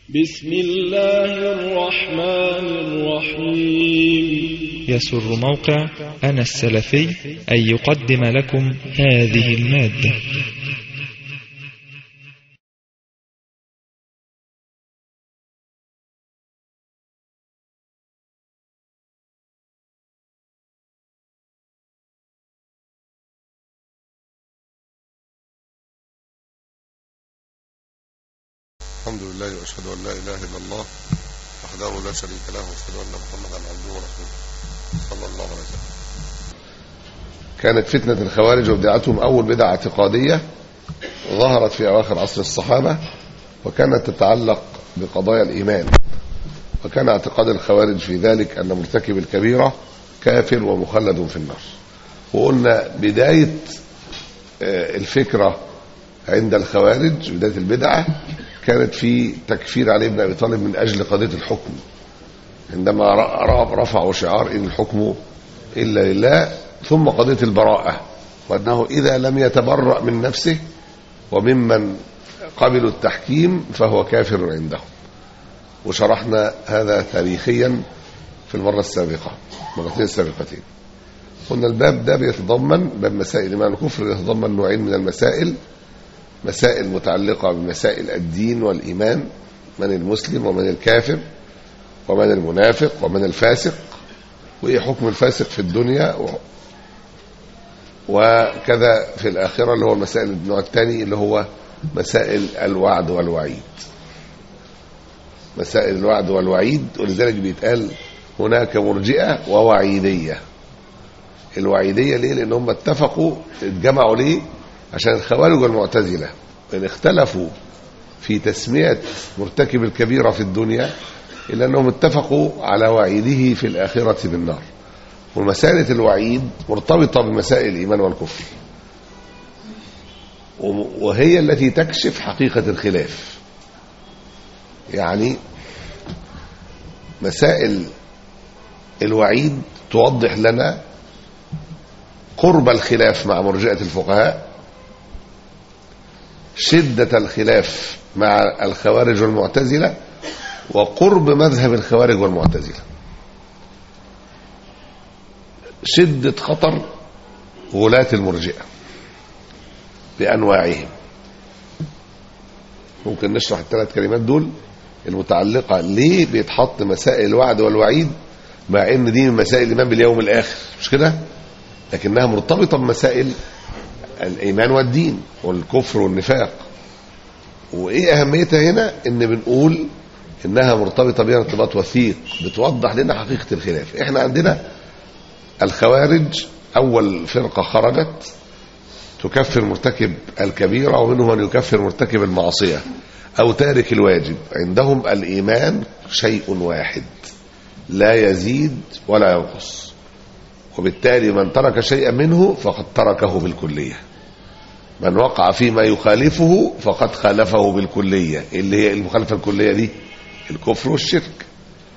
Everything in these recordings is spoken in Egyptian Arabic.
بسم الله الرحمن الرحيم يسر موقع أنا السلفي أن يقدم لكم هذه المادة الحمد لله واشهد ان لا اله الا الله وحده لا شريك له واشهد ان محمدا عبده ورسوله صلى الله عليه وسلم كانت فتنة الخوارج وبدعتهم أول بدعة اعتقادية ظهرت في أواخر عصر الصحابة وكانت تتعلق بقضايا الإيمان وكان اعتقاد الخوارج في ذلك أن مرتكب الكبيرة كافر ومخلد في النار وقلنا بداية آه، الفكرة عند الخوارج بداية البدعة كانت في تكفير علي بن أبي طالب من أجل قضية الحكم عندما ر- رفعوا شعار إن الحكم إلا لله ثم قضية البراءة وأنه إذا لم يتبرأ من نفسه وممن قبلوا التحكيم فهو كافر عندهم وشرحنا هذا تاريخيا في المرة السابقة مرتين السابقتين قلنا الباب ده بيتضمن باب مسائل الإيمان والكفر يتضمن نوعين من المسائل مسائل متعلقة بمسائل الدين والإيمان من المسلم ومن الكافر ومن المنافق ومن الفاسق وإيه حكم الفاسق في الدنيا و- وكذا في الآخرة اللي هو مسائل النوع الثاني اللي هو مسائل الوعد والوعيد مسائل الوعد والوعيد ولذلك بيتقال هناك مرجئة ووعيدية الوعيدية ليه لأن هم اتفقوا اتجمعوا ليه عشان الخوارج والمعتزلة إن اختلفوا في تسمية مرتكب الكبيرة في الدنيا إلا أنهم اتفقوا على وعيده في الآخرة بالنار ومسألة الوعيد مرتبطة بمسائل الإيمان والكفر وم- وهي التي تكشف حقيقة الخلاف يعني مسائل الوعيد توضح لنا قرب الخلاف مع مرجئة الفقهاء شدة الخلاف مع الخوارج والمعتزلة وقرب مذهب الخوارج والمعتزلة شدة خطر غلاة المرجئة بأنواعهم ممكن نشرح الثلاث كلمات دول المتعلقة ليه بيتحط مسائل الوعد والوعيد مع ان دي من مسائل الايمان باليوم الاخر مش كده لكنها مرتبطة بمسائل الايمان والدين والكفر والنفاق وايه اهميتها هنا ان بنقول انها مرتبطة بها ارتباط وثيق بتوضح لنا حقيقة الخلاف احنا عندنا الخوارج اول فرقة خرجت تكفر مرتكب الكبيرة ومنهم من يكفر مرتكب المعصية او تارك الواجب عندهم الايمان شيء واحد لا يزيد ولا ينقص وبالتالي من ترك شيئا منه فقد تركه بالكلية من وقع فيما يخالفه فقد خالفه بالكلية اللي هي المخالفة الكلية دي الكفر والشرك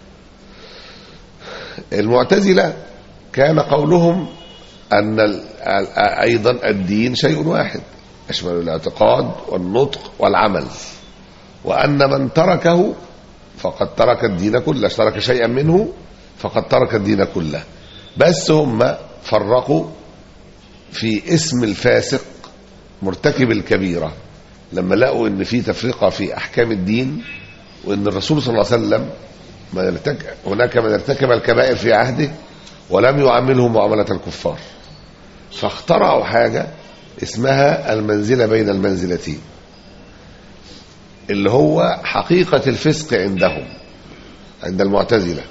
المعتزلة كان قولهم أن ال- ال- أيضا الدين شيء واحد يشمل الاعتقاد والنطق والعمل وأن من تركه فقد ترك الدين كله ترك شيئا منه فقد ترك الدين كله بس هم فرقوا في اسم الفاسق مرتكب الكبيرة لما لقوا ان في تفرقة في احكام الدين وان الرسول صلى الله عليه وسلم من ارتك... هناك من ارتكب الكبائر في عهده ولم يعامله معاملة الكفار فاخترعوا حاجة اسمها المنزلة بين المنزلتين اللي هو حقيقة الفسق عندهم عند المعتزلة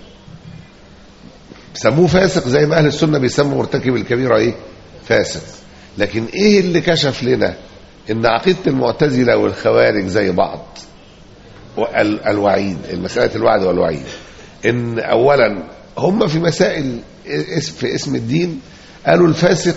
سموه فاسق زي ما أهل السنة بيسموا مرتكب الكبيرة إيه فاسق لكن إيه اللي كشف لنا إن عقيدة المعتزلة والخوارج زي بعض وال- الوعيد المسألة الوعد والوعيد إن أولا هم في مسائل اس- في اسم الدين قالوا الفاسق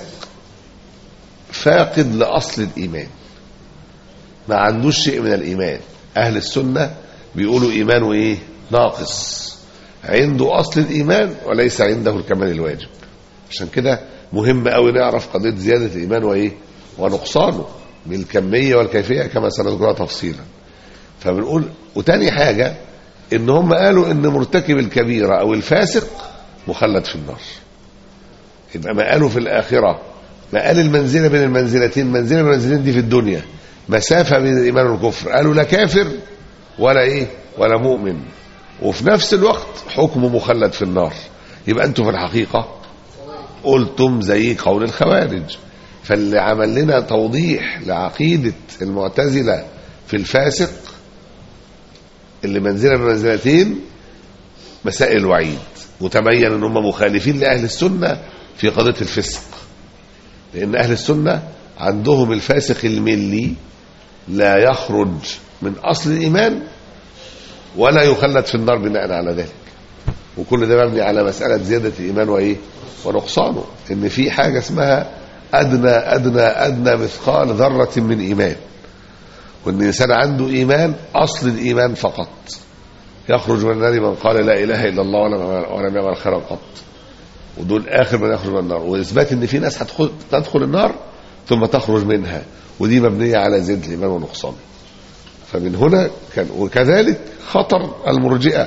فاقد لأصل الإيمان ما عندوش شيء من الإيمان أهل السنة بيقولوا إيمانه إيه ناقص عنده أصل الإيمان وليس عنده الكمال الواجب عشان كده مهم قوي نعرف قضية زيادة الإيمان وإيه ونقصانه بالكمية والكيفية كما سنذكرها تفصيلا فبنقول وتاني حاجة ان هم قالوا ان مرتكب الكبيرة او الفاسق مخلد في النار يبقى ما قالوا في الآخرة ما قال المنزلة بين المنزلتين منزلة بين المنزلتين دي في الدنيا مسافة بين الإيمان والكفر قالوا لا كافر ولا إيه ولا مؤمن وفي نفس الوقت حكمه مخلد في النار يبقى أنتم في الحقيقة قلتم زي قول الخوارج فاللي عمل لنا توضيح لعقيدة المعتزلة في الفاسق اللي منزلة بمنزلتين مسائل الوعيد وتبين ان هم مخالفين لاهل السنه في قضيه الفسق لان اهل السنه عندهم الفاسق الملي لا يخرج من اصل الايمان ولا يخلد في النار بناء على ذلك وكل ده مبني على مساله زياده الايمان وايه ونقصانه ان في حاجه اسمها ادنى ادنى ادنى مثقال ذره من ايمان وان الانسان عنده ايمان اصل الايمان فقط يخرج من النار من قال لا اله الا الله ولم ولم يعمل خيرا قط ودول اخر من يخرج من النار واثبات ان في ناس هتدخل تدخل النار ثم تخرج منها ودي مبنيه على زياده الايمان ونقصانه فمن هنا كان وكذلك خطر المرجئه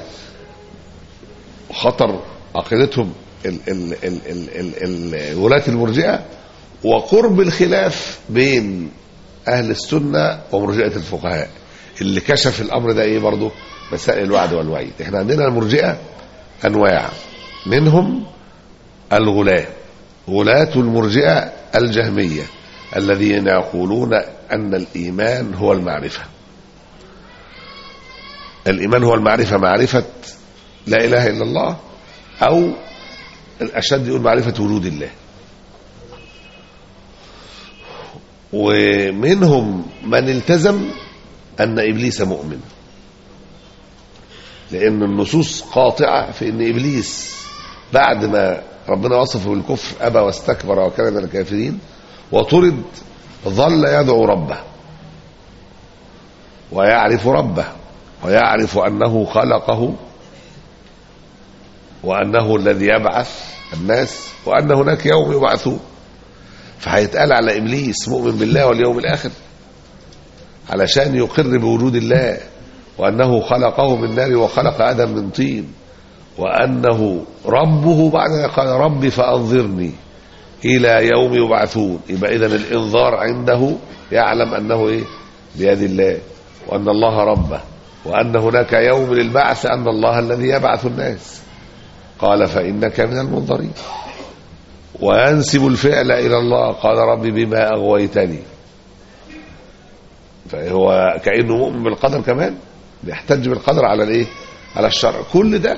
خطر عقيدتهم ال ال ال ال ال ال ولاة المرجئه وقرب الخلاف بين اهل السنه ومرجئه الفقهاء اللي كشف الامر ده ايه برضه مسائل الوعد والوعيد احنا عندنا المرجئه انواع منهم الغلاة غلاة المرجئه الجهميه الذين يقولون ان الايمان هو المعرفه الايمان هو المعرفه معرفه لا اله الا الله او الاشد يقول معرفه وجود الله ومنهم من التزم ان ابليس مؤمن لان النصوص قاطعه في ان ابليس بعد ما ربنا وصفه بالكفر ابى واستكبر وكان من الكافرين وطرد ظل يدعو ربه ويعرف ربه ويعرف انه خلقه وانه الذي يبعث الناس وان هناك يوم يبعثون فهيتقال على ابليس مؤمن بالله واليوم الاخر علشان يقر بوجود الله وأنه خلقه من نار وخلق آدم من طين وأنه ربه بعد ذلك قال ربي فأنظرني إلى يوم يبعثون يبقى إذن الإنذار عنده يعلم أنه إيه بيد الله وأن الله ربه وأن هناك يوم للبعث أن الله الذي يبعث الناس قال فإنك من المنظرين وينسب الفعل إلى الله قال ربي بما أغويتني فهو كأنه مؤمن بالقدر كمان بيحتج بالقدر على الايه على الشرع كل ده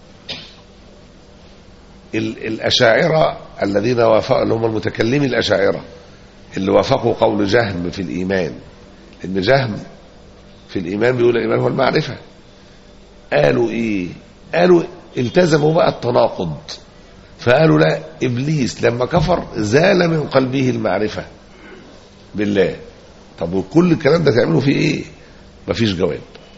ال- الأشاعرة الذين وافقوا اللي هم المتكلمين الأشاعرة اللي وافقوا قول جهم في الإيمان إن جهم في الإيمان بيقول الإيمان هو المعرفة قالوا إيه قالوا التزموا بقى التناقض فقالوا لا إبليس لما كفر زال من قلبه المعرفة بالله طب وكل الكلام ده تعملوا فيه ايه مفيش جواب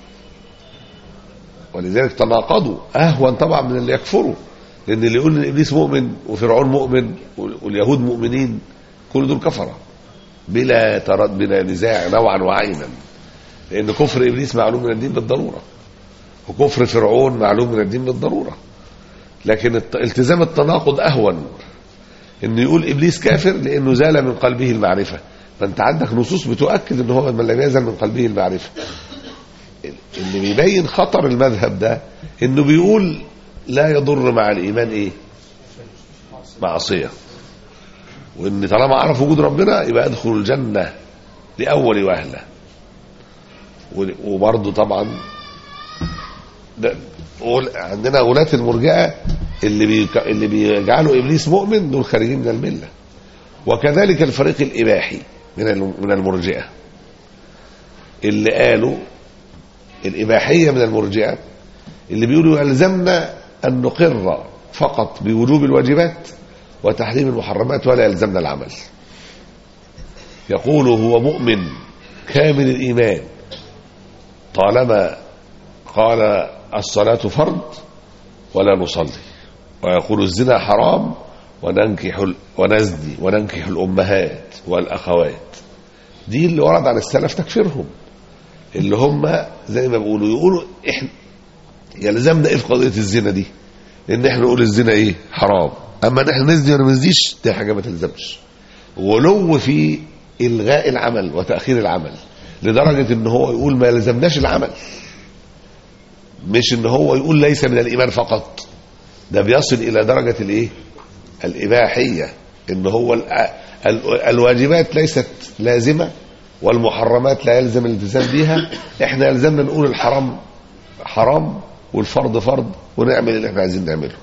ولذلك تناقضوا اهون طبعا من اللي يكفروا لان اللي يقول ان ابليس مؤمن وفرعون مؤمن واليهود مؤمنين كل دول كفره بلا ترد بلا نزاع نوعا وعينا لان كفر ابليس معلوم من الدين بالضروره وكفر فرعون معلوم من الدين بالضروره لكن الت- التزام التناقض اهون انه يقول ابليس كافر لانه زال من قلبه المعرفه فانت عندك نصوص بتؤكد ان هو من لم يزل من قلبه المعرفه اللي بيبين خطر المذهب ده انه بيقول لا يضر مع الايمان ايه معصيه وان طالما عرف وجود ربنا يبقى ادخل الجنه لاول وهله وبرضه طبعا ده قول- عندنا غلاة المرجئه اللي بيك... اللي بيجعلوا ابليس مؤمن دول خارجين من المله وكذلك الفريق الاباحي من الم- من المرجئه اللي قالوا الاباحيه من المرجئه اللي بيقولوا يلزمنا ان نقر فقط بوجوب الواجبات وتحريم المحرمات ولا يلزمنا العمل يقول هو مؤمن كامل الايمان طالما قال الصلاه فرض ولا نصلي ويقول الزنا حرام وننكح ال- ونزني وننكح الامهات والاخوات دي اللي ورد عن السلف تكفيرهم اللي هم زي ما بيقولوا يقولوا احنا يلزمنا ايه في قضيه الزنا دي ان احنا نقول الزنا ايه حرام اما ان احنا نزني ولا ما نزنيش دي حاجه ما تلزمش ولو في الغاء العمل وتاخير العمل لدرجه ان هو يقول ما يلزمناش العمل مش ان هو يقول ليس من الايمان فقط ده بيصل الى درجه الايه الاباحيه ان هو ال- ال- الواجبات ليست لازمه والمحرمات لا يلزم الالتزام بها احنا يلزمنا نقول الحرام حرام والفرض فرض ونعمل اللي احنا عايزين نعمله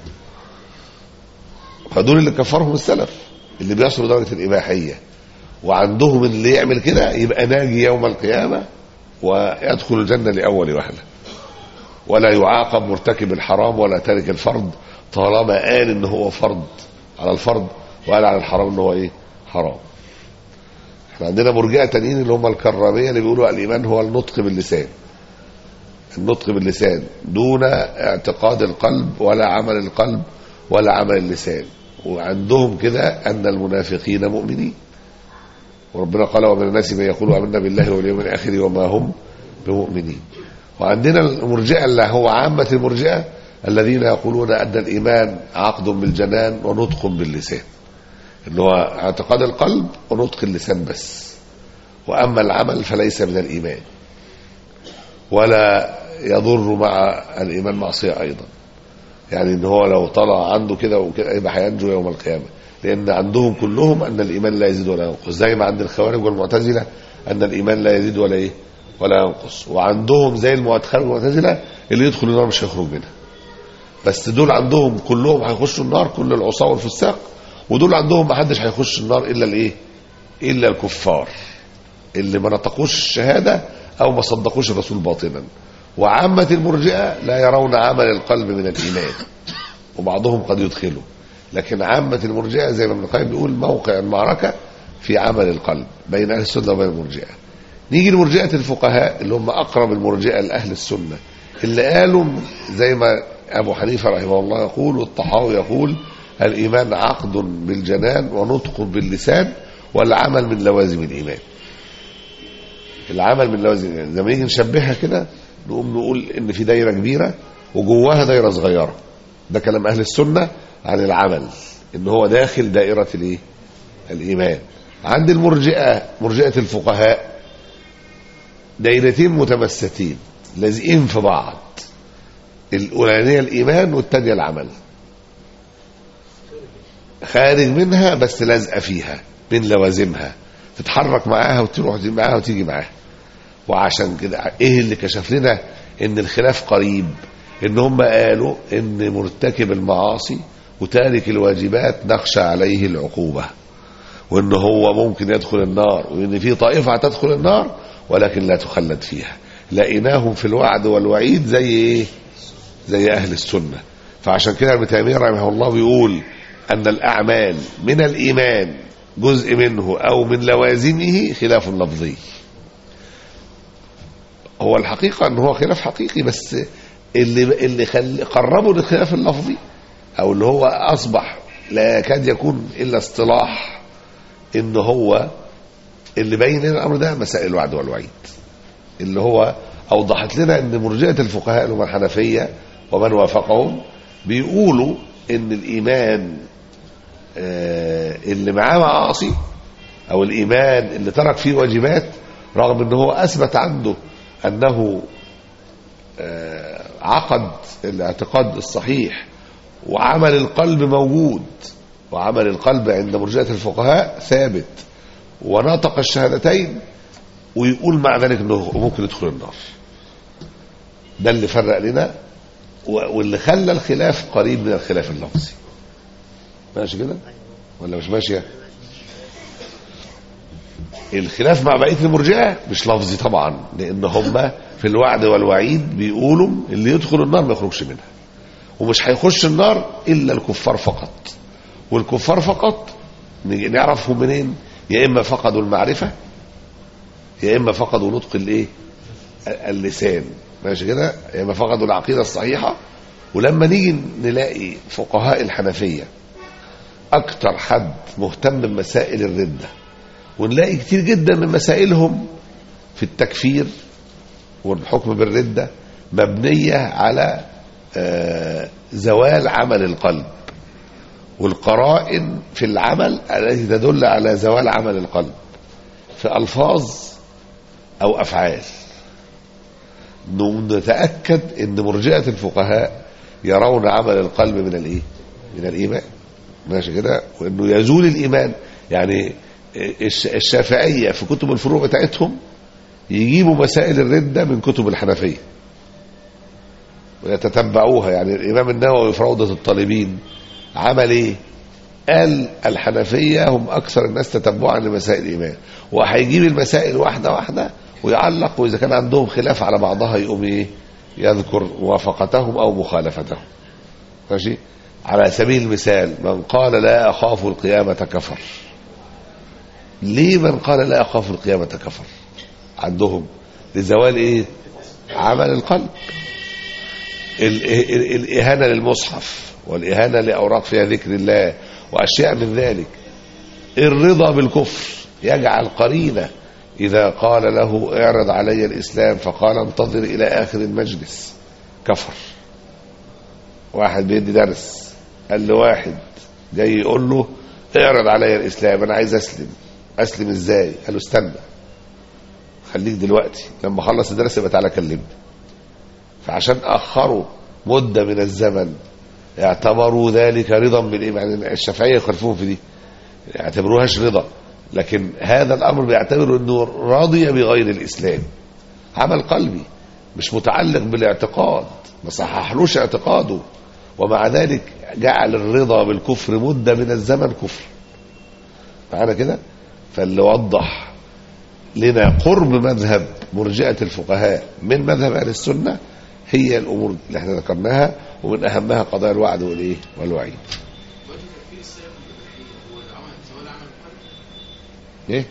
فدول اللي كفرهم السلف اللي بيصلوا درجه الاباحيه وعندهم اللي يعمل كده يبقى ناجي يوم القيامه ويدخل الجنه لاول وهله ولا يعاقب مرتكب الحرام ولا تارك الفرض طالما قال ان هو فرض على الفرض وقال على الحرام ان هو ايه حرام احنا عندنا مرجئه تانيين اللي هم الكراميه اللي بيقولوا الايمان هو النطق باللسان النطق باللسان دون اعتقاد القلب ولا عمل القلب ولا عمل اللسان وعندهم كده ان المنافقين مؤمنين وربنا قال ومن الناس من يقول امنا بالله واليوم الاخر وما هم بمؤمنين وعندنا المرجئه اللي هو عامه المرجئه الذين يقولون ان الايمان عقد بالجنان ونطق باللسان اللي هو اعتقاد القلب ونطق اللسان بس واما العمل فليس من الايمان ولا يضر مع الايمان معصيه ايضا يعني ان هو لو طلع عنده كده وكده يبقى هينجو يوم القيامه لان عندهم كلهم ان الايمان لا يزيد ولا ينقص زي ما عند الخوارج والمعتزله ان الايمان لا يزيد ولا ايه ولا ينقص وعندهم زي الخوارج والمعتزله اللي يدخل النار مش هيخرج منها بس دول عندهم كلهم هيخشوا النار كل العصاه والفساق ودول عندهم ما حدش هيخش النار الا الايه الا الكفار اللي ما نطقوش الشهاده او ما صدقوش الرسول باطنا وعامه المرجئه لا يرون عمل القلب من الايمان وبعضهم قد يدخله لكن عامه المرجئه زي ما ابن القيم بيقول موقع المعركه في عمل القلب بين اهل السنه وبين المرجئه نيجي لمرجئه الفقهاء اللي هم اقرب المرجئه لاهل السنه اللي قالوا زي ما ابو حنيفه رحمه الله يقول والطحاوي يقول الايمان عقد بالجنان ونطق باللسان والعمل من لوازم الايمان العمل من لوازم الايمان لما نيجي نشبهها كده نقوم نقول ان في دايره كبيره وجواها دايره صغيره ده كلام اهل السنه عن العمل ان هو داخل دائره الايه الايمان عند المرجئه مرجئه الفقهاء دايرتين متمستين لازقين في بعض الاولانيه الايمان والثانيه العمل خارج منها بس لازقه فيها من لوازمها تتحرك معاها وتروح معاها وتيجي معاها وعشان كده ايه اللي كشف لنا ان الخلاف قريب ان هم قالوا ان مرتكب المعاصي وتارك الواجبات نخشى عليه العقوبه وان هو ممكن يدخل النار وان في طائفه هتدخل النار ولكن لا تخلد فيها لقيناهم في الوعد والوعيد زي ايه زي اهل السنه فعشان كده ابن تيميه رحمه الله بيقول ان الاعمال من الايمان جزء منه او من لوازمه خلاف لفظي هو الحقيقه ان هو خلاف حقيقي بس اللي اللي خل... قربه للخلاف اللفظي او اللي هو اصبح لا يكاد يكون الا اصطلاح ان هو اللي بين لنا الامر ده مسائل الوعد والوعيد اللي هو اوضحت لنا ان مرجئه الفقهاء اللي هم الحنفيه ومن وافقهم بيقولوا ان الايمان آه، اللي معاه معاصي او الايمان اللي ترك فيه واجبات رغم ان هو اثبت عنده انه آه، عقد الاعتقاد الصحيح وعمل القلب موجود وعمل القلب عند مرجئه الفقهاء ثابت ونطق الشهادتين ويقول مع ذلك انه ممكن يدخل النار ده اللي فرق لنا و- واللي خلى الخلاف قريب من الخلاف اللفظي ماشي كده ولا مش ماشيه الخلاف مع بقيه المرجئه مش لفظي طبعا لان هم في الوعد والوعيد بيقولوا اللي يدخل النار ما يخرجش منها ومش هيخش النار الا الكفار فقط والكفار فقط نيجي نعرفهم منين يا اما فقدوا المعرفه يا اما فقدوا نطق الايه اللسان ماشي كده يا اما فقدوا العقيده الصحيحه ولما نيجي نلاقي فقهاء الحنفيه اكتر حد مهتم بمسائل الرده ونلاقي كتير جدا من مسائلهم في التكفير والحكم بالردة مبنية على آه، زوال عمل القلب والقرائن في العمل التي تدل على زوال عمل القلب في ألفاظ أو أفعال نتأكد أن مرجئة الفقهاء يرون عمل القلب من الإيه؟ من الإيمان ماشي كده وأنه يزول الإيمان يعني الش- الشافعية في كتب الفروع بتاعتهم يجيبوا مسائل الردة من كتب الحنفية ويتتبعوها يعني الإمام النووي في روضة الطالبين عمل إيه؟ قال الحنفية هم أكثر الناس تتبعا لمسائل الإيمان وهيجيب المسائل واحدة واحدة ويعلق وإذا كان عندهم خلاف على بعضها يقوم إيه؟ يذكر موافقتهم أو مخالفتهم ماشي على سبيل المثال من قال لا أخاف القيامة كفر ليه من قال لا أخاف القيامة كفر عندهم لزوال إيه عمل القلب ال- ال- الإهانة للمصحف والإهانة لأوراق فيها ذكر الله وأشياء من ذلك الرضا بالكفر يجعل قرينة إذا قال له اعرض علي الإسلام فقال انتظر إلى آخر المجلس كفر واحد بيدي درس قال له واحد جاي يقول له اعرض علي الإسلام أنا عايز أسلم أسلم إزاي قال له استنى خليك دلوقتي لما اخلص الدرس يبقى تعالى كلمني فعشان أخروا مدة من الزمن اعتبروا ذلك رضا بالإيمان يعني الشافعية يخالفون في دي يعتبروهاش رضا لكن هذا الأمر بيعتبروا أنه راضي بغير الإسلام عمل قلبي مش متعلق بالاعتقاد ما صححلوش اعتقاده ومع ذلك جعل الرضا بالكفر مدة من الزمن كفر معانا كده فاللي وضح لنا قرب مذهب مرجئة الفقهاء من مذهب أهل السنة هي الأمور اللي احنا ذكرناها ومن أهمها قضايا الوعد والإيه والوعيد إيه؟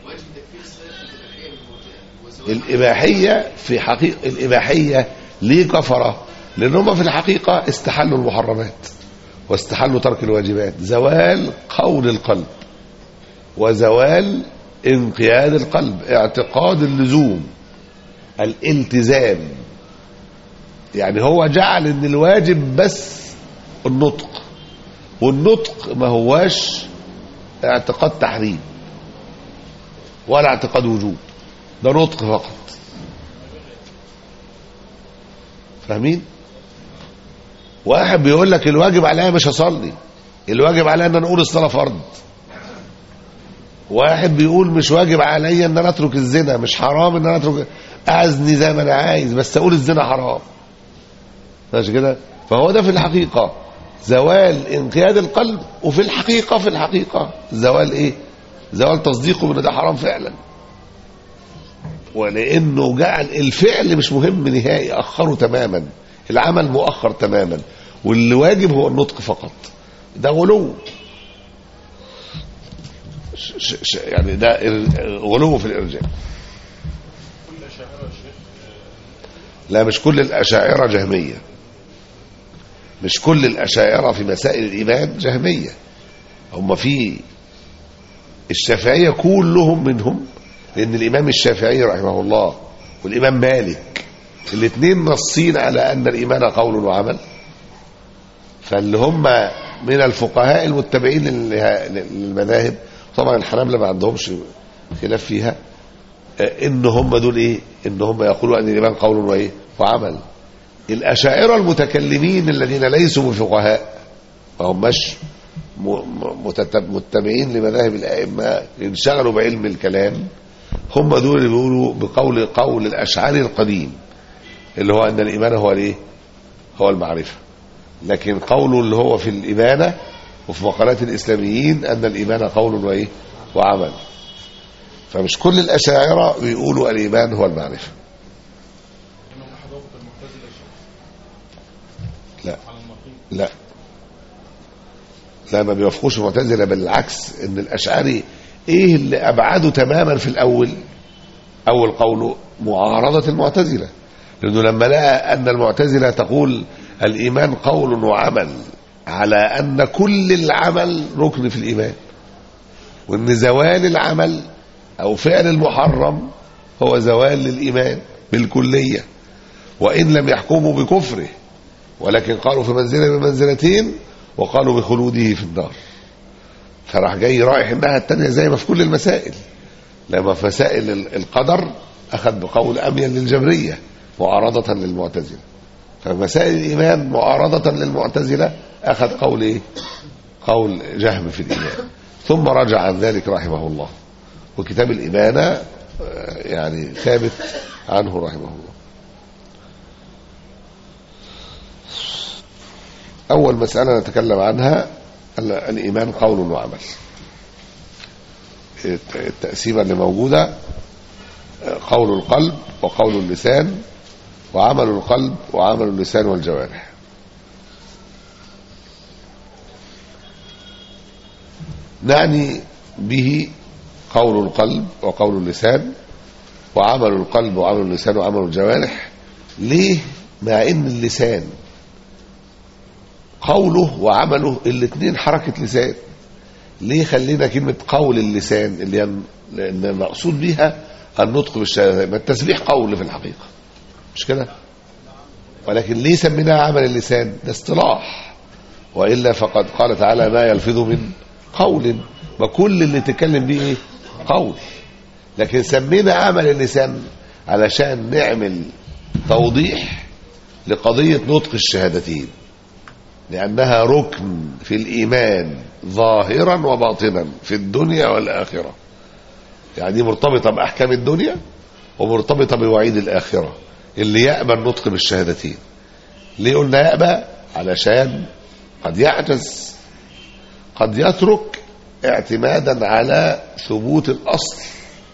الإباحية في حقيقة الإباحية ليه كفرة؟ لأن هم في الحقيقة استحلوا المحرمات واستحلوا ترك الواجبات زوال قول القلب وزوال انقياد القلب اعتقاد اللزوم الالتزام يعني هو جعل ان الواجب بس النطق والنطق ما هواش اعتقاد تحريم ولا اعتقاد وجوب ده نطق فقط فاهمين واحد بيقول لك الواجب عليا مش هصلي الواجب عليا ان انا اقول الصلاه فرض واحد بيقول مش واجب عليا ان انا اترك الزنا مش حرام ان انا اترك اعزني زي ما انا عايز بس اقول الزنا حرام ماشي كده فهو ده في الحقيقه زوال انقياد القلب وفي الحقيقه في الحقيقه زوال ايه زوال تصديقه ان ده حرام فعلا ولانه جعل الفعل مش مهم نهائي اخره تماما العمل مؤخر تماما واللي واجب هو النطق فقط ده غلو ش ش ش يعني ده ال- غلو في الارجاء لا مش كل الاشاعره جهميه مش كل الاشاعره في مسائل الايمان جهميه هم في الشافعيه كلهم منهم لان الامام الشافعي رحمه الله والامام مالك الاثنين نصين على ان الايمان قول وعمل فاللي هم من الفقهاء المتبعين لله- للمذاهب طبعا الحنابلة ما عندهمش خلاف فيها آه، ان هم دول ايه ان هم يقولوا ان الايمان قول وايه وعمل الاشاعره المتكلمين الذين ليسوا بفقهاء ما هماش م- م- متتب- متبعين لمذاهب الائمه انشغلوا بعلم الكلام هم دول اللي بيقولوا بقول قول الاشعري القديم اللي هو ان الايمان هو الايه هو المعرفه لكن قوله اللي هو في الإبانة وفي مقالات الإسلاميين أن الإيمان قول وإيه وعمل فمش كل الأشاعرة بيقولوا الإيمان هو المعرفة لا لا لا ما بيوافقوش المعتزلة بالعكس ان الأشعري ايه اللي أبعده تماما في الأول أول قوله معارضة المعتزلة لأنه لما لقى أن المعتزلة تقول الإيمان قول وعمل على أن كل العمل ركن في الإيمان وأن زوال العمل أو فعل المحرم هو زوال للإيمان بالكلية وإن لم يحكموا بكفره ولكن قالوا في منزلة بمنزلتين وقالوا بخلوده في النار فراح جاي رايح الناحية التانية زي ما في كل المسائل لما في مسائل ال- القدر أخذ بقول أميل للجبرية معارضة للمعتزلة فمسائل الإيمان معارضة للمعتزلة أخذ قول إيه؟ قول جهم في الإيمان ثم رجع عن ذلك رحمه الله وكتاب الإمانة آه، يعني ثابت عنه رحمه الله أول مسألة نتكلم عنها ال- الإيمان قول وعمل الت- التقسيمة اللي موجودة آه، قول القلب وقول اللسان وعمل القلب وعمل اللسان والجوارح نعني به قول القلب وقول اللسان وعمل القلب وعمل اللسان وعمل الجوارح ليه مع ان اللسان قوله وعمله الاثنين حركة لسان ليه خلينا كلمة قول اللسان اللي هي لأن المقصود بها النطق بالشهادة ما التسبيح قول في الحقيقة مش كده ولكن ليه سميناها عمل اللسان ده اصطلاح وإلا فقد قال تعالى ما يلفظ من قول وكل اللي تتكلم بيه ايه قول لكن سمينا عمل اللسان علشان نعمل توضيح لقضية نطق الشهادتين لأنها ركن في الإيمان ظاهرا وباطنا في الدنيا والآخرة يعني دي مرتبطة بأحكام الدنيا ومرتبطة بوعيد الآخرة اللي يأبى النطق بالشهادتين ليه قلنا يأبى علشان قد يعجز قد يترك اعتمادا على ثبوت الأصل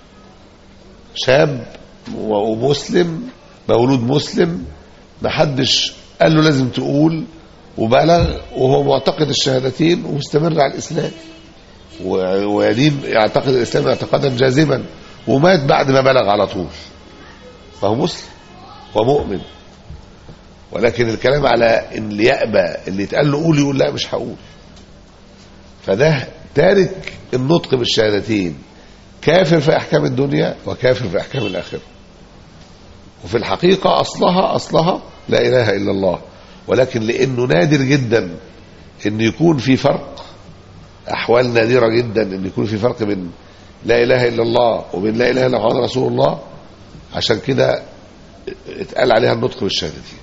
شاب ومسلم مولود مسلم محدش قال له لازم تقول وبلغ وهو معتقد الشهادتين ومستمر على الإسلام و- ويدين يعتقد الإسلام اعتقادا جازما ومات بعد ما بلغ على طول فهو مسلم ومؤمن ولكن الكلام على ان اللي يأبى اللي يتقال له قول يقول لا مش هقول فده تارك النطق بالشهادتين كافر في احكام الدنيا وكافر في احكام الاخره وفي الحقيقه اصلها اصلها لا اله الا الله ولكن لانه نادر جدا ان يكون في فرق احوال نادره جدا ان يكون في فرق بين لا اله الا الله وبين لا اله الا محمد رسول الله عشان كده اتقال عليها النطق بالشهادتين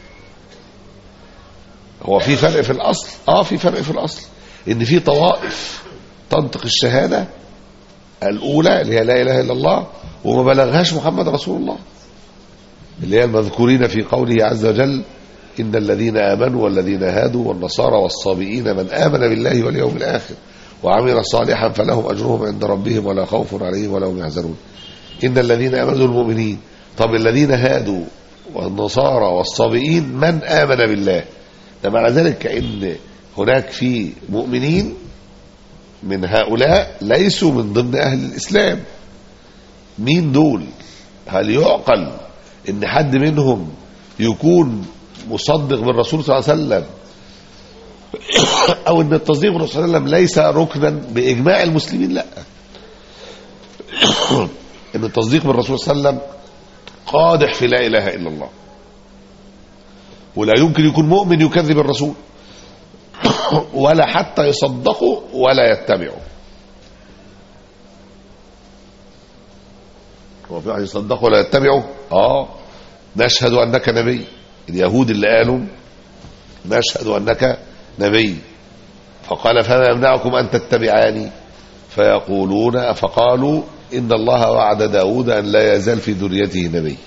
هو في فرق في الاصل اه في فرق في الاصل ان في طوائف تنطق الشهاده الاولى اللي هي لا اله الا الله وما بلغهاش محمد رسول الله اللي هي المذكورين في قوله عز وجل ان الذين امنوا والذين هادوا والنصارى والصابئين من امن بالله واليوم الاخر وعمل صالحا فلهم اجرهم عند ربهم ولا خوف عليهم ولا هم يحزنون ان الذين امنوا دول المؤمنين طب الذين هادوا والنصارى والصابئين من امن بالله ده معنى ذلك كأن هناك في مؤمنين من هؤلاء ليسوا من ضمن أهل الإسلام مين دول هل يعقل ان حد منهم يكون مصدق بالرسول صلى الله عليه وسلم او ان التصديق بالرسول صلى الله عليه وسلم ليس ركنا باجماع المسلمين لا ان التصديق بالرسول صلى الله عليه وسلم قادح في لا اله الا الله ولا يمكن يكون مؤمن يكذب الرسول ولا حتى يصدقه ولا يتبعه هو في واحد يصدقه ولا يتبعه اه نشهد انك نبي اليهود اللي قالوا نشهد انك نبي فقال فما يمنعكم ان تتبعاني فيقولون فقالوا ان الله وعد داود ان لا يزال في ذريته نبي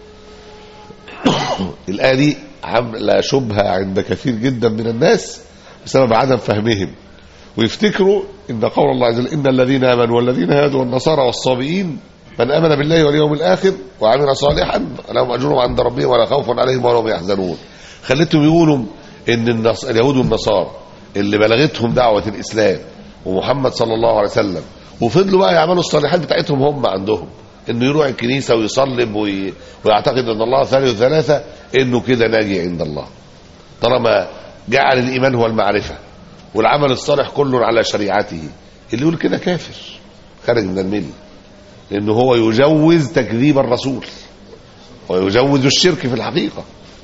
الآية دي عاملة شبهة عند كثير جدا من الناس بسبب عدم فهمهم ويفتكروا ان قول الله عز وجل ان الذين امنوا والذين هادوا والنصارى والصابئين من امن بالله واليوم الاخر وعمل صالحا لهم اجرهم عند ربهم ولا خوف عليهم ولا هم يحزنون خليتهم يقولوا ان النص... اليهود والنصارى اللي بلغتهم دعوه الاسلام ومحمد صلى الله عليه وسلم وفضلوا بقى يعملوا الصالحات بتاعتهم هم عندهم انه يروح الكنيسه ويصلب وي... ويعتقد ان الله ثالث ثلاثه انه كده ناجي عند الله طالما جعل الايمان هو المعرفه والعمل الصالح كله على شريعته اللي يقول كده كافر خارج من المله لانه هو يجوز تكذيب الرسول ويجوز الشرك في الحقيقة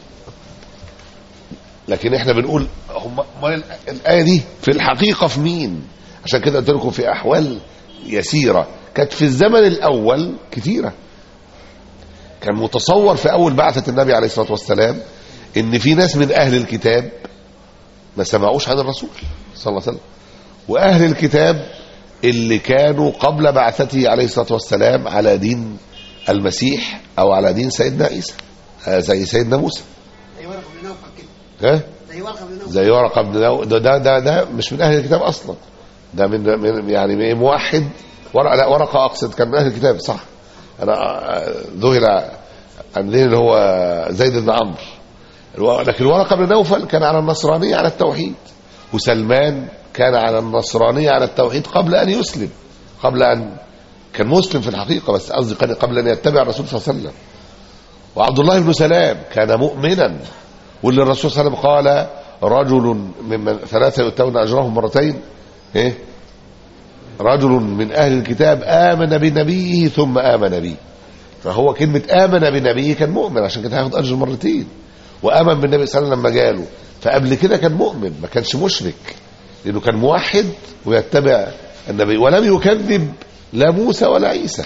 لكن احنا بنقول هم أمال الآية دي في الحقيقة في مين عشان كده قلت لكم في أحوال يسيرة كانت في الزمن الأول كثيرة كان متصور في أول بعثة النبي عليه الصلاة والسلام إن في ناس من أهل الكتاب ما سمعوش عن الرسول صلى الله عليه وسلم وأهل الكتاب اللي كانوا قبل بعثته عليه الصلاة والسلام على دين المسيح أو على دين سيدنا عيسى آه، زي سيدنا موسى زي ورقه بن نوفل كده ها زي ورقه بن نوفل زي ورقه بن نو- ده ده ده, ده مش من اهل الكتاب اصلا ده من, من يعني من موحد ورقه لا ورقه اقصد كان من اهل الكتاب صح انا آه، ذهل عن ذهن اللي هو زيد بن عمرو الو- لكن ورقه بن نوفل كان على النصرانيه على التوحيد وسلمان كان على النصرانيه على التوحيد قبل ان يسلم قبل ان كان مسلم في الحقيقه بس قصدي كان قبل ان يتبع الرسول صلى الله عليه وسلم وعبد الله بن سلام كان مؤمنا واللي الرسول صلى الله عليه وسلم قال رجل ممن ثلاثة يؤتون أجرهم مرتين إيه؟ رجل من أهل الكتاب آمن بنبيه ثم آمن بي فهو كلمة آمن بنبيه كان مؤمن عشان كده هياخد أجر مرتين وآمن بالنبي صلى الله عليه وسلم لما جاله فقبل كده كان مؤمن ما كانش مشرك لأنه كان موحد ويتبع النبي ولم يكذب لا موسى ولا عيسى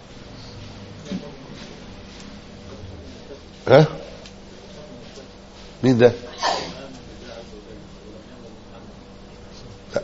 ها مين ده لا.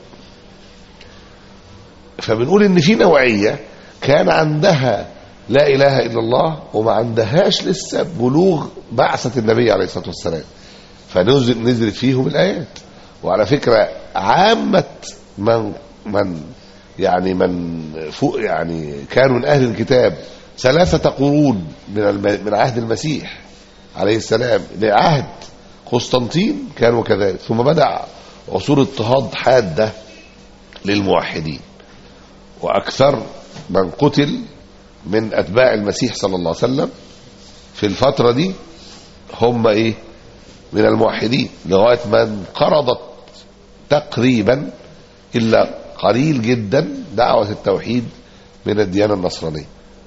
فبنقول ان في نوعيه كان عندها لا اله الا الله وما عندهاش لسه بلوغ بعثه النبي عليه الصلاه والسلام فنزل نزلت فيهم الايات وعلى فكره عامه من من يعني من فوق يعني كانوا من اهل الكتاب ثلاثه قرون من الم- من عهد المسيح عليه السلام لعهد قسطنطين كانوا كذلك ثم بدأ عصور اضطهاد حادة للموحدين وأكثر من قتل من أتباع المسيح صلى الله عليه وسلم في الفترة دي هم إيه من الموحدين لغاية ما انقرضت تقريبا إلا قليل جدا دعوة التوحيد من الديانة النصرانية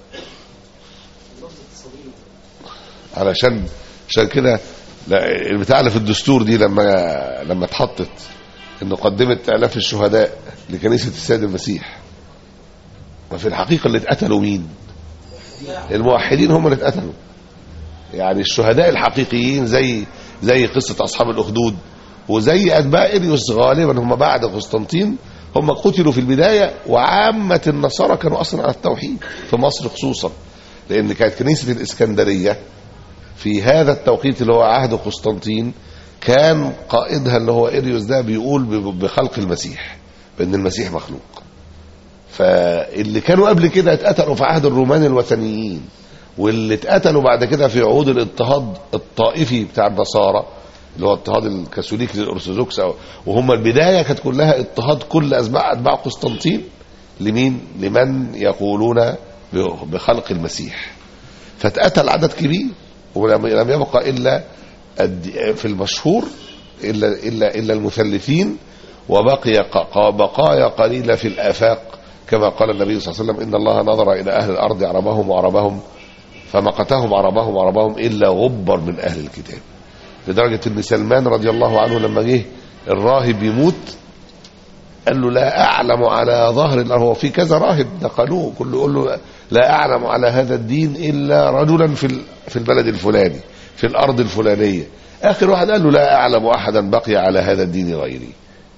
علشان عشان كده لا، البتاع اللي في الدستور دي لما لما اتحطت انه قدمت الاف الشهداء لكنيسه السيد المسيح وفي الحقيقه اللي اتقتلوا مين؟ الموحدين هم اللي اتقتلوا يعني الشهداء الحقيقيين زي زي قصه اصحاب الاخدود وزي اتباع اريوس غالبا هم بعد قسطنطين هم قتلوا في البدايه وعامه النصارى كانوا اصلا على التوحيد في مصر خصوصا لان كانت كنيسه الاسكندريه في هذا التوقيت اللي هو عهد قسطنطين كان قائدها اللي هو اريوس ده بيقول ب- بخلق المسيح بان المسيح مخلوق فاللي كانوا قبل كده اتقتلوا في عهد الرومان الوثنيين واللي اتقتلوا بعد كده في عهود الاضطهاد الطائفي بتاع النصارى اللي هو اضطهاد الكاثوليك للارثوذكس أو- وهم البدايه كانت كلها اضطهاد كل اتباع اتباع قسطنطين لمين؟ لمن يقولون ب- بخلق المسيح فاتقتل عدد كبير ولم لم يبقى الا الد- في المشهور الا الا الا المثلثين وبقي ق- ق- بقايا قليله في الافاق كما قال النبي صلى الله عليه وسلم ان الله نظر الى اهل الارض عربهم وعربهم فمقتهم عربهم وعربهم الا غبر من اهل الكتاب لدرجه ان سلمان رضي الله عنه لما جه الراهب يموت قال له لا اعلم على ظهر الارض هو في كذا راهب نقلوه كله يقول له لا اعلم على هذا الدين الا رجلا في ال- في البلد الفلاني في الارض الفلانيه اخر واحد قال له لا اعلم احدا بقي على هذا الدين غيري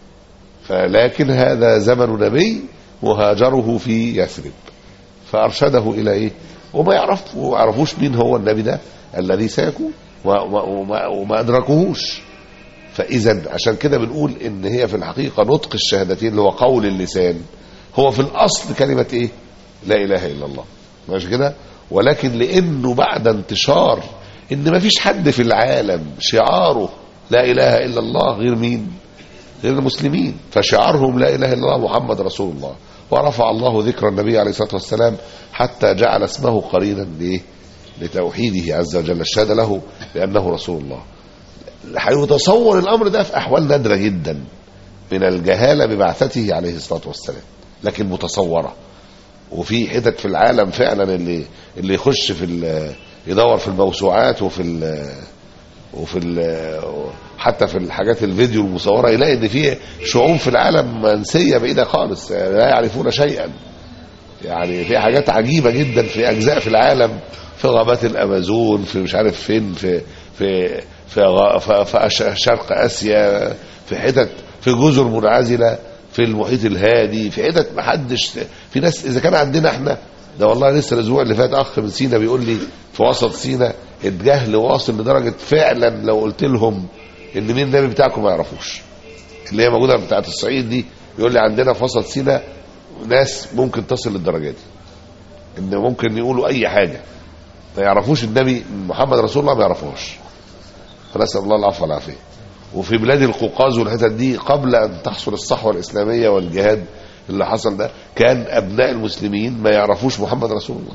فلكن هذا زمن نبي وهاجره في يثرب فارشده الى ايه وما يعرف وما يعرفوش مين هو النبي ده الذي سيكون وما, وما, وما ادركوهوش فاذا عشان كده بنقول ان هي في الحقيقه نطق الشهادتين اللي هو قول اللسان هو في الاصل كلمه ايه لا اله الا الله مش كده ولكن لانه بعد انتشار ان ما فيش حد في العالم شعاره لا اله الا الله غير مين غير المسلمين فشعارهم لا اله الا الله محمد رسول الله ورفع الله ذكر النبي عليه الصلاه والسلام حتى جعل اسمه قرينا لايه لتوحيده عز وجل الشهاده له بانه رسول الله هيتصور الامر ده في احوال نادره جدا من الجهاله ببعثته عليه الصلاه والسلام لكن متصوره وفي حتت في العالم فعلا اللي اللي يخش في ال- يدور في الموسوعات وفي ال وفي ال حتى في الحاجات الفيديو المصوره يلاقي ان في شعوب في العالم منسيه بعيده خالص لا يعرفون شيئا يعني في حاجات عجيبه جدا في اجزاء في العالم في غابات الامازون في مش عارف فين في في في, غ- في, في أش- شرق اسيا في حتت في جزر منعزله في المحيط الهادي في حتت ما حدش في ناس اذا كان عندنا احنا ده والله لسه الاسبوع اللي فات اخ من سينا بيقول لي في وسط سينا الجهل واصل لدرجه فعلا لو قلت لهم ان مين النبي بتاعكم ما يعرفوش اللي هي موجوده بتاعت الصعيد دي يقول لي عندنا في وسط سينا ناس ممكن تصل للدرجه دي ان ممكن يقولوا اي حاجه ما يعرفوش النبي محمد رسول الله ما يعرفوش فنسال الله العفو والعافيه وفي بلاد القوقاز والحتت دي قبل ان تحصل الصحوه الاسلاميه والجهاد اللي حصل ده كان ابناء المسلمين ما يعرفوش محمد رسول الله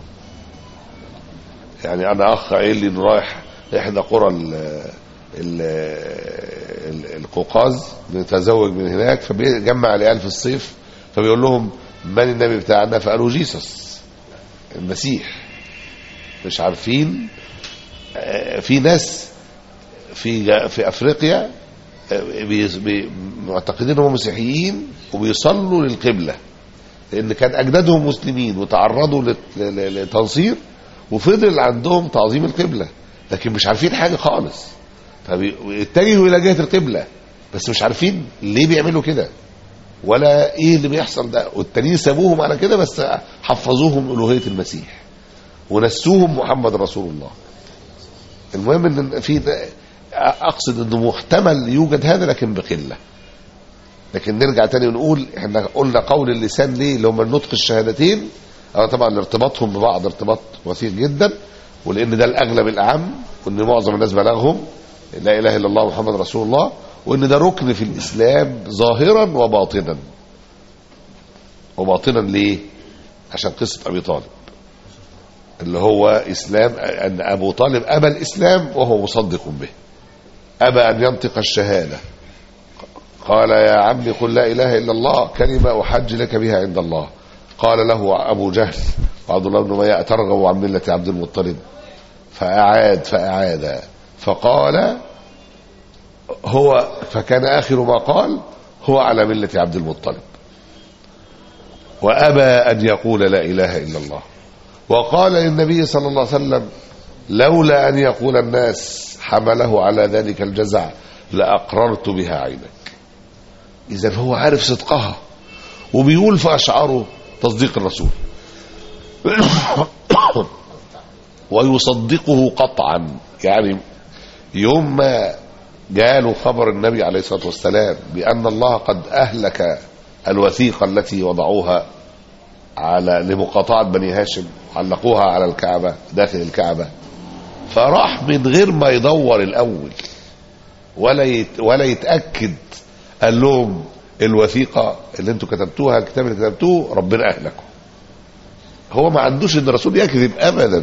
يعني انا اخ قايل لي انه رايح احدى قرى ال ال ال القوقاز بيتزوج من هناك فبيجمع العيال في الصيف فبيقول لهم من النبي بتاعنا فقالوا جيسس المسيح مش عارفين آه، في ناس في جا- في افريقيا آه، بي- بي- معتقدين هم مسيحيين وبيصلوا للقبله لان كان اجدادهم مسلمين وتعرضوا لت- ل- ل- لتنصير وفضل عندهم تعظيم القبله لكن مش عارفين حاجه خالص فاتجهوا الى جهه القبله بس مش عارفين ليه بيعملوا كده ولا ايه اللي بيحصل ده والتانيين سابوهم على كده بس حفظوهم الوهيه المسيح ونسوهم محمد رسول الله المهم ان في اقصد انه محتمل يوجد هذا لكن بقله لكن نرجع تاني ونقول احنا قلنا قول اللسان ليه اللي هم النطق الشهادتين اه طبعا ارتباطهم ببعض ارتباط وثيق جدا ولان ده الاغلب الاعم وان معظم الناس بلغهم لا اله الا الله محمد رسول الله وان ده ركن في الاسلام ظاهرا وباطنا وباطنا ليه عشان قصه ابي طالب اللي هو اسلام ان ابو طالب ابى الاسلام وهو مصدق به ابى ان ينطق الشهاده قال يا عمي قل لا اله الا الله كلمه احج لك بها عند الله قال له ابو جهل وعبد الله بن اميه ترغب عن مله عبد المطلب فاعاد فاعاد فقال هو فكان اخر ما قال هو على مله عبد المطلب وابى ان يقول لا اله الا الله وقال للنبي صلى الله عليه وسلم لولا ان يقول الناس حمله على ذلك الجزع لاقررت بها عينك اذا هو عارف صدقها وبيقول في اشعاره تصديق الرسول ويصدقه قطعا يعني يوم ما جاله خبر النبي عليه الصلاه والسلام بان الله قد اهلك الوثيقه التي وضعوها على لمقاطعه بني هاشم علقوها على الكعبه داخل الكعبه فراح من غير ما يدور الاول ولا يت ولا يتاكد قال لهم الوثيقه اللي انتوا كتبتوها الكتاب اللي كتبتوه ربنا اهلكم هو ما عندوش ان الرسول يكذب ابدا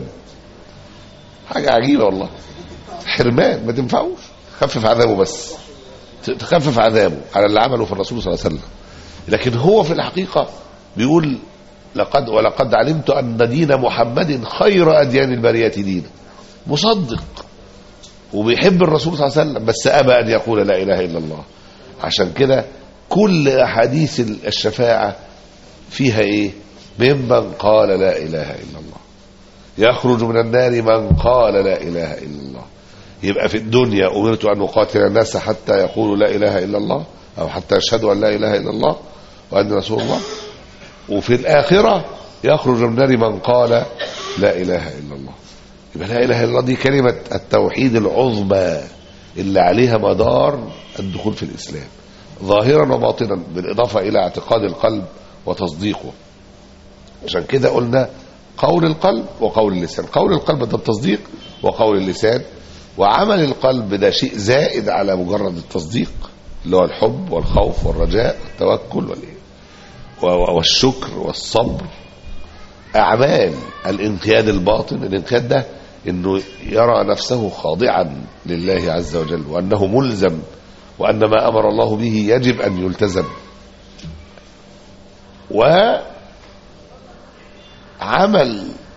حاجه عجيبه والله حرمان ما تنفعوش خفف عذابه بس ت- تخفف عذابه على اللي عمله في الرسول صلى الله عليه وسلم لكن هو في الحقيقه بيقول لقد ولقد علمت ان دين محمد خير اديان البريه دينا مصدق وبيحب الرسول صلى الله عليه وسلم بس ابى ان يقول لا اله الا الله عشان كده كل احاديث الشفاعه فيها ايه ممن قال لا اله الا الله يخرج من النار من قال لا اله الا الله يبقى في الدنيا امرت ان اقاتل الناس حتى يقولوا لا اله الا الله او حتى يشهدوا ان لا اله الا الله وان رسول الله وفي الاخره يخرج من النار من قال لا اله الا الله يبقى لا اله الا الله دي كلمه التوحيد العظمى اللي عليها مدار الدخول في الاسلام ظاهرا وباطنا بالاضافه الى اعتقاد القلب وتصديقه عشان كده قلنا قول القلب وقول اللسان قول القلب ده التصديق وقول اللسان وعمل القلب ده شيء زائد على مجرد التصديق اللي هو الحب والخوف والرجاء والتوكل والإيه و- والشكر والصبر أعمال الانقياد الباطن الانقياد ده انه يرى نفسه خاضعا لله عز وجل وانه ملزم وان ما امر الله به يجب ان يلتزم وعمل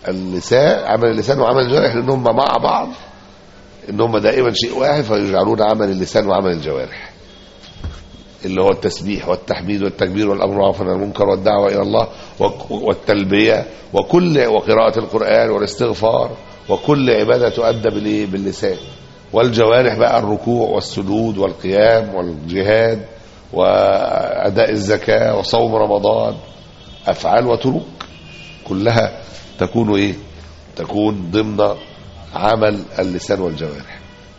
اللسان عمل اللسان وعمل الجوارح لان هم مع بعض ان هم دائما شيء واحد فيجعلون عمل اللسان وعمل الجوارح اللي هو التسبيح والتحميد والتكبير والامر بالمعروف والنهي عن المنكر والدعوه الى الله وك- والتلبيه وكل وقراءه القران والاستغفار وكل عباده تؤدى بالإيه؟ باللسان والجوارح بقى الركوع والسجود والقيام والجهاد واداء الزكاه وصوم رمضان افعال وتروك كلها تكون ايه تكون ضمن عمل اللسان والجوارح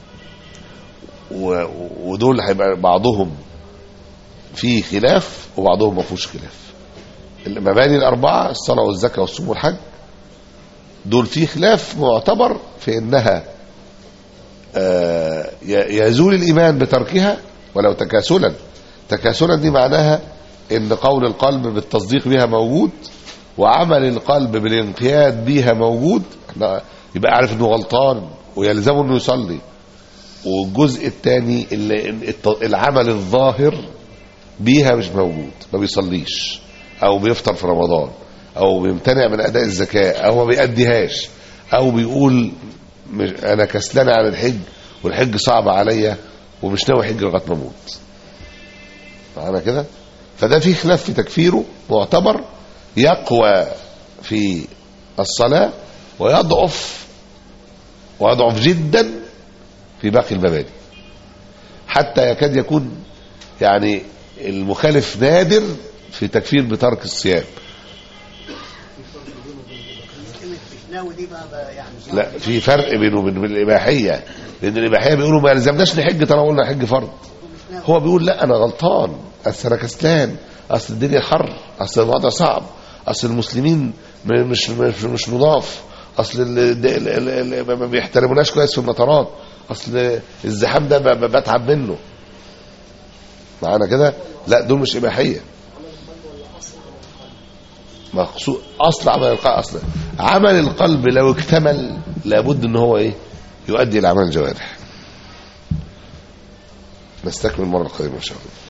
و- ودول هيبقى بعضهم فيه خلاف وبعضهم ما فيهوش خلاف المباني الأربعة الصلاة والزكاة والصوم والحج دول فيه خلاف معتبر في إنها آه، ي- يزول الإيمان بتركها ولو تكاسلا تكاسلا دي معناها إن قول القلب بالتصديق بها موجود وعمل القلب بالانقياد بها موجود احنا يبقى عارف انه غلطان ويلزمه انه يصلي والجزء الثاني اللي الت- العمل الظاهر بيها مش موجود ما بيصليش او بيفطر في رمضان او بيمتنع من اداء الزكاه او ما بيأديهاش او بيقول مش انا كسلان عن الحج والحج صعب عليا ومش ناوي حج لغايه ما اموت معانا كده فده في خلاف في تكفيره معتبر يقوى في الصلاه ويضعف ويضعف جدا في باقي المبادئ حتى يكاد يكون يعني المخالف نادر في تكفير بترك الصيام كلمة مش ناوي دي بقى, بقى يعني لا في فرق بينه وبين الاباحيه لان الاباحيه بيقولوا ما يلزمناش نحج طالما قلنا حج فرض هو بيقول لا انا غلطان اصل انا كسلان اصل الدنيا حر اصل الوضع صعب اصل المسلمين م- مش مش, مش نضاف اصل ال- ال- ال- ال- ما- ما بيحترموناش كويس في المطارات اصل الزحام ده ب- ب- بتعب منه معانا كده لا دول مش اباحيه مقصود اصل عمل القلب اصلا عمل القلب لو اكتمل لابد ان هو ايه يؤدي الى اعمال الجوارح نستكمل المره القادمه ان شاء الله